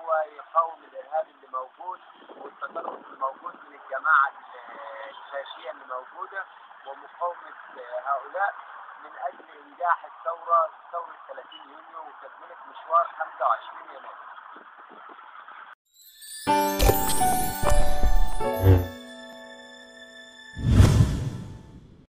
هو يقاوم الارهاب اللي موجود والتطرف الموجود من الجماعه الفاشيه اللي موجوده ومقاومه هؤلاء من اجل انجاح الثوره ثوره 30 يونيو وتكمله مشوار 25 يناير.